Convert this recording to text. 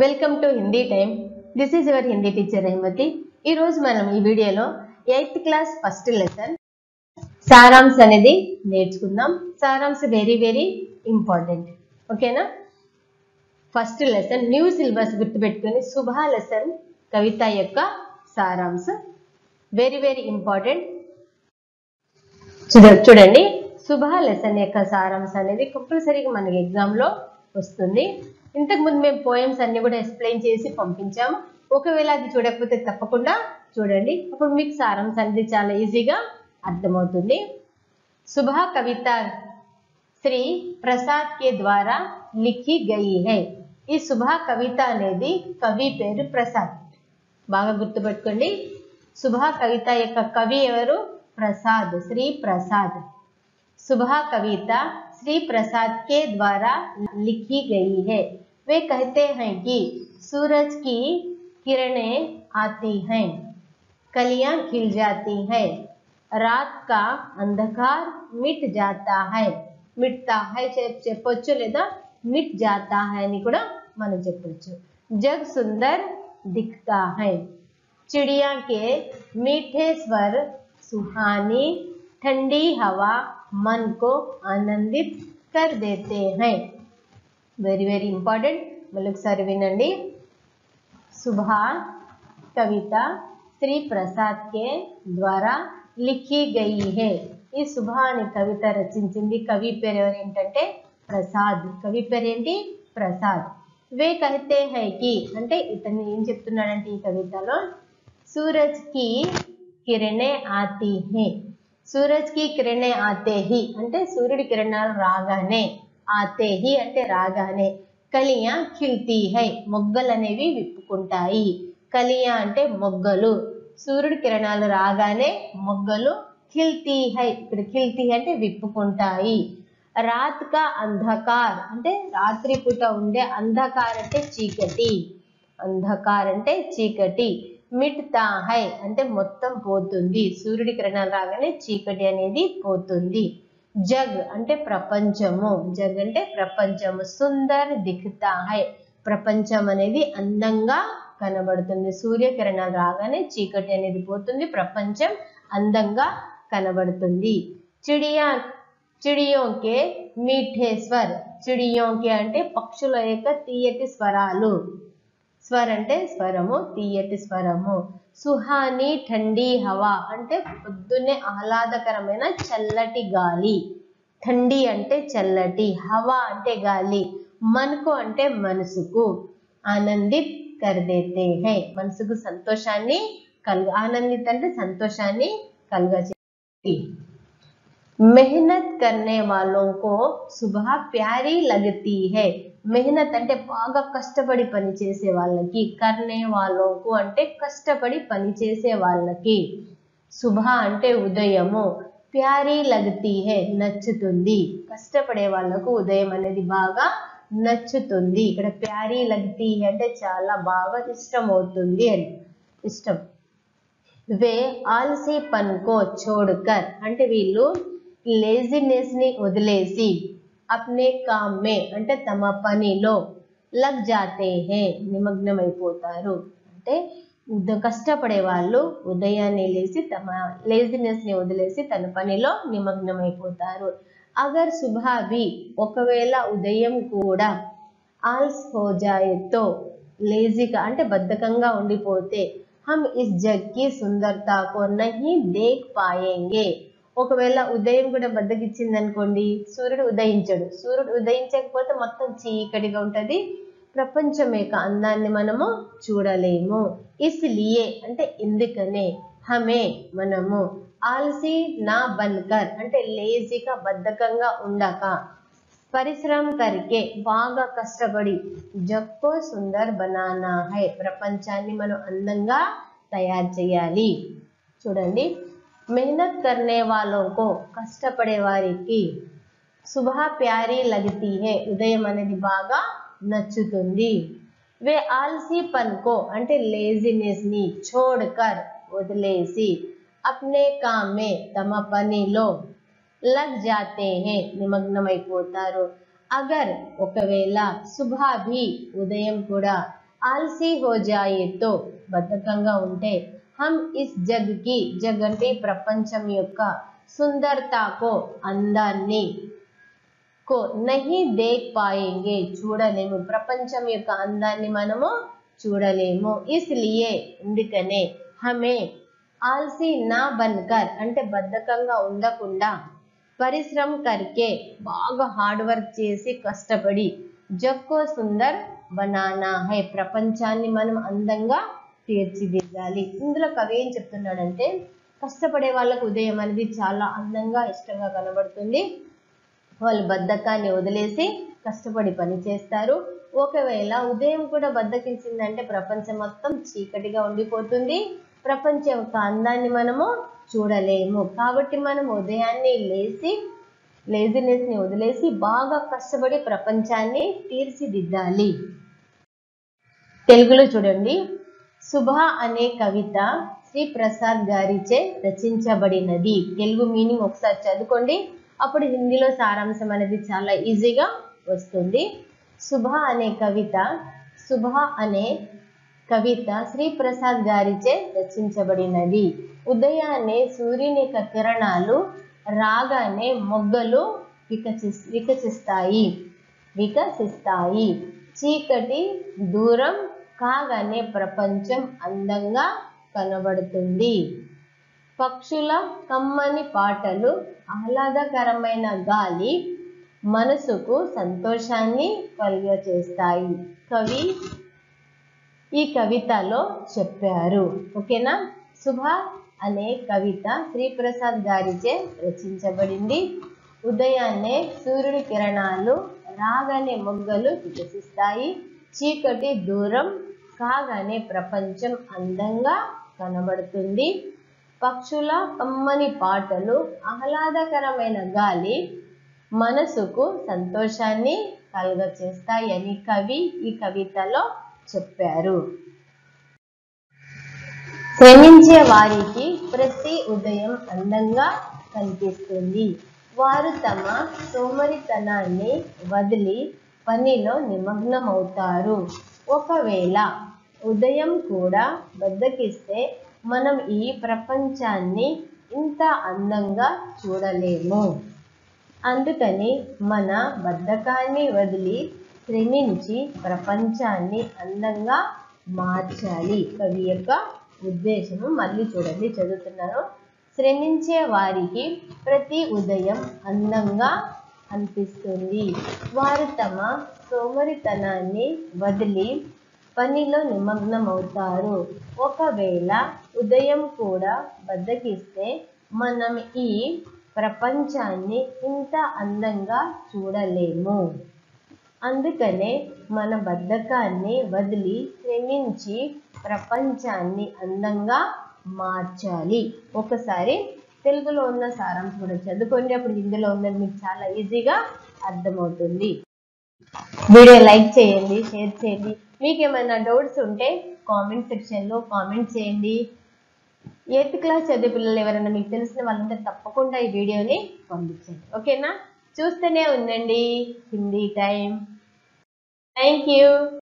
welcome to Hindi time this is your Hindi teacher Rahimati ఈ రోజు మనం ఈ వీడియోలో eighth class first lesson Saransh అనేది నేర్చుకుందాం సారాంశ్ వెరీ వెరీ ఇంపార్టెంట్ ఓకేనా ఫస్ట్ లెసన్ న్యూ సిలబస్ గుర్తుపెట్టుకొని శుభ లెసన్ కవిత యొక్క సారాంశ వెరీ వెరీ ఇంపార్టెంట్ చూడ- చూడండి శుభ లెసన్ యొక్క సారాంశ అనేది కంపల్సరీగా మనకి ఎగ్జామ్ లో వస్తుంది ఇంతకు ముందు మేము పోయమ్స్ అన్ని కూడా ఎక్స్ప్లెయిన్ చేసి పంపించాము ఒకవేళ అది చూడకపోతే తప్పకుండా చూడండి అప్పుడు మీకు సారాంశ అనేది చాలా ఈజీగా అర్థమవుతుంది శుభ కవిత శ్రీ ప్రసాద్ కే ద్వారా లిఖి గయి హై ఈ శుభ కవిత అనేది కవి పేరు ప్రసాద్ బాగా గుర్తుపెట్టుకోండి శుభ కవిత యొక్క కవి ఎవరు ప్రసాద్ శ్రీ ప్రసాద్ శుభ कविता श्री प्रसाद के द्वारा लिखी गई है वे कहते हैं कि सूरज की किरणें आती हैं कलियां खिल जाती हैं रात का अंधकार मिट जाता है మిట్తా హై చెప్ చెప్పొచ్చు లేదా మిట్ జాతా హై అని కూడా మనం చెప్పొచ్చు జగ్ సుందర్ దిఖతా హై चिड़िया के मीठे स्वर सुहानी ठंडी हवा मन को आनंदित कर देते हैं వెరీ వెరీ ఇంపార్టెంట్ మళ్ళీ ఒకసారి వినండి సుభ కవిత శ్రీ ప్రసాద్ కే ద్వారా లిఖి గయి హే ఈ శుభ అనే కవిత రచించింది కవి పేరు ఎవరు ఏంటంటే ప్రసాద్ కవి పేరు ఏంటి ప్రసాద్ వే కహితే హై కి అంటే ఇతను ఏం చెప్తున్నాడంటే ఈ కవితలో సూరజ్ కి కిరణే ఆతి హే సూరజ్ కి కిరణే ఆతే హి అంటే సూర్యుడి కిరణాలు రాగానే ఆతే హి అంటే రాగానే కలియా ఖిల్తీ హై మొగ్గలు అనేవి విప్పుకుంటాయి కలియా అంటే మొగ్గలు సూర్యుడి కిరణాలు రాగానే మొగ్గలు ఖిల్తీ హై ఇక్కడ ఖిల్తీ అంటే విప్పుకుంటాయి రాత్ కా అంధకార్ అంటే రాత్రి పూట ఉండే అంధకార్ అంటే చీకటి అంధకార్ అంటే చీకటి మిట్తా హై అంటే మొత్తం పోతుంది సూర్యుడి కిరణాలు రాగానే చీకటి అనేది పోతుంది జగ్ అంటే ప్రపంచము జగ్ అంటే ప్రపంచము సుందర్ దిఖతా హై ప్రపంచం అనేది అందంగా కనబడుతుంది సూర్యకిరణాలు రాగానే చీకటి అనేది పోతుంది ప్రపంచం అందంగా కనబడుతుంది చిడియా చిడియోకే మీఠే స్వర్ చిడియోకే అంటే పక్షుల యొక్క తీయటి స్వరాలు స్వర్ అంటే స్వరము తీయటి స్వరము సుహాని ఠండీ హవా అంటే పొద్దున్నే ఆహ్లాదకరమైన చల్లటి గాలి ఠండీ అంటే చల్లటి హవా అంటే గాలి మనకు అంటే మనసుకు ఆనందిత్ కర్దేతే హై మనసుకు సంతోషాన్ని కలుగు ఆనందిత్ అంటే సంతోషాన్ని కలుగ మెహనత్ కర్నే వాళ్ళో కో సుబహ ప్యారీ లగతీ హై మెహనత్ అంటే బాగా కష్టపడి పని చేసే వాళ్ళకి కర్నే వాళ్ళకు అంటే కష్టపడి పని చేసే వాళ్ళకి శుభ అంటే ఉదయము ప్యారీ లగతీ హే నచ్చుతుంది కష్టపడే వాళ్ళకు ఉదయం అనేది బాగా నచ్చుతుంది ఇక్కడ ప్యారీ లగతీ హే అంటే చాలా బాగా ఇష్టం అవుతుంది అని ఇష్టం వే ఆల్సీ పన్కో చోడ్కర్ అంటే వీళ్ళు లేజినెస్ ని వదిలేసి అప్నే కామ్ మే అంటే తమ పనిలో లగ్ జాతే హే నిమగ్నమైపోతారు అంటే ఉద- కష్టపడే వాళ్ళు ఉదయాన్నే లేచి తమ లేజినెస్ ని వదిలేసి తన పనిలో నిమగ్నమైపోతారు అగర్ సుభావి ఒకవేళ ఉదయం కూడా ఆల్స్ హో జాయేతో లేజీగా అంటే బద్ధకంగా ఉండిపోతే హమ్ ఇస్ జగ్ కి సుందరతా కో నహీ దేఖ్ పాయేంగే ఒకవేళ ఉదయం కూడా బద్దకిచ్చింది అనుకోండి సూర్యుడు ఉదయించడు సూర్యుడు ఉదయించకపోతే మొత్తం చీకటిగా ఉంటది ప్రపంచం యొక్క అందాన్ని మనము చూడలేము ఇస్లియే అంటే ఎందుకనే హమే మనము ఆల్సీ నా బన్కర్ అంటే లేజీగా బద్ధకంగా ఉండక పరిశ్రమ కరికే బాగా కష్టపడి జక్కో సుందర్ బనానా హై ప్రపంచాన్ని మనం అందంగా తయారు చేయాలి చూడండి మెహనత్ కర్నే వాళ్ళకు కష్టపడే వారికి సుబహ ప్యారీ లగతీ హే ఉదయం అనేది బాగా నచ్చుతుంది వే ఆల్సీ పన్కో అంటే లేజినెస్ ని చోడ్కర్ వదిలేసి అప్నే కామే తమ పనిలో లగ్ జాతే హే నిమగ్నమైపోతారు అగర్ ఒకవేళ సుభా భీ ఉదయం కూడా ఆల్సీ హో జాయేతో బద్ధకంగా ఉంటే హమ్ ఇస్ జగ్ కి జగ్ అంటే ఈ ప్రపంచం యొక్క సుందరతాకో అందాన్ని కో నహి దేక్ పాయేంగే చూడలేము ప్రపంచం యొక్క అందాన్ని మనము చూడలేము ఇస్లియే అందుకనే హమే ఆల్సీ నా బన్కర్ అంటే బద్ధకంగా ఉండకుండా పరిశ్రమ కరికే బాగా హార్డ్ వర్క్ చేసి కష్టపడి జక్కో సుందర్ బనానా హై ప్రపంచాన్ని మనం అందంగా తీర్చిదిద్దాలి ఇందులో కవి ఏం చెప్తున్నాడంటే కష్టపడే వాళ్ళకు ఉదయం అనేది చాలా అందంగా ఇష్టంగా కనబడుతుంది వాళ్ళు బద్ధకాన్ని వదిలేసి కష్టపడి పని చేస్తారు ఒకవేళ ఉదయం కూడా బద్దకించిందంటే ప్రపంచం మొత్తం చీకటిగా ఉండిపోతుంది ప్రపంచం యొక్క అందాన్ని మనము చూడలేము కాబట్టి మనం ఉదయాన్నే లేచి లేజినెస్ ని వదిలేసి బాగా కష్టపడి ప్రపంచాన్ని తీర్చిదిద్దాలి తెలుగులో చూడండి శుభ అనే కవిత శ్రీ ప్రసాద్ గారిచే రచించబడినది తెలుగు మీనింగ్ ఒకసారి చదువుకోండి అప్పుడు హిందీలో సారాంశం అనేది చాలా ఈజీగా వస్తుంది శుభ అనే కవిత శుభ అనే కవిత శ్రీ ప్రసాద్ గారిచే రచించబడినది ఉదయాన్నే సూర్యుని యొక్క కిరణాలు రాగానే మొగ్గలు వికసి వికసిస్తాయి వికసిస్తాయి చీకటి దూరం కాగానే ప్రపంచం అందంగా కనబడుతుంది పక్షుల కమ్మని పాటలు ఆహ్లాదకరమైన గాలి మనసుకు సంతోషాన్ని కలుగచేస్తాయి కవి ఈ కవితలో చెప్పారు ఓకేనా శుభ అనే కవిత శ్రీప్రసాద్ గారిచే రచించబడింది ఉదయాన్నే సూర్యుడి కిరణాలు రాగానే మొగ్గలు వికసిస్తాయి చీకటి దూరం కాగానే ప్రపంచం అందంగా కనబడుతుంది పక్షుల కమ్మని పాటలు ఆహ్లాదకరమైన గాలి మనసుకు సంతోషాన్ని కలుగచేస్తాయని కవి ఈ కవితలో చెప్పారు శ్రమించే వారికి ప్రతి ఉదయం అందంగా కనిపిస్తుంది వారు తమ సోమరితనాన్ని వదిలి పనిలో నిమగ్నమవుతారు ఒకవేళ ఉదయం కూడా బద్దకిస్తే మనం ఈ ప్రపంచాన్ని ఇంత అందంగా చూడలేము అందుకని మన బద్ధకాన్ని వదిలి శ్రమించి ప్రపంచాన్ని అందంగా మార్చాలి కవి యొక్క ఉద్దేశము మళ్ళీ చూడండి చదువుతున్నాను శ్రమించే వారికి ప్రతి ఉదయం అందంగా అనిపిస్తుంది వారు తమ సోమరితనాన్ని వదిలి పనిలో నిమగ్నమవుతారు ఒకవేళ ఉదయం కూడా బద్దకిస్తే మనం ఈ ప్రపంచాన్ని ఇంత అందంగా చూడలేము అందుకనే మన బద్ధకాన్ని వదిలి శ్రమించి ప్రపంచాన్ని అందంగా మార్చాలి ఒకసారి తెలుగులో ఉన్న సారాంశం కూడా చదువుకోండి అప్పుడు హిందీలో ఉన్నది మీకు చాలా ఈజీగా అర్థమవుతుంది వీడియో లైక్ చేయండి షేర్ చేయండి మీకు ఏమైనా డౌట్స్ ఉంటే కామెంట్ సెక్షన్లో కామెంట్ చేయండి ఎయిత్ క్లాస్ చదివే పిల్లలు ఎవరైనా మీకు తెలిసిన వాళ్ళంటే తప్పకుండా ఈ వీడియోని పంపించండి ఓకేనా చూస్తూనే ఉండండి హిందీ టైం థ్యాంక్ యూ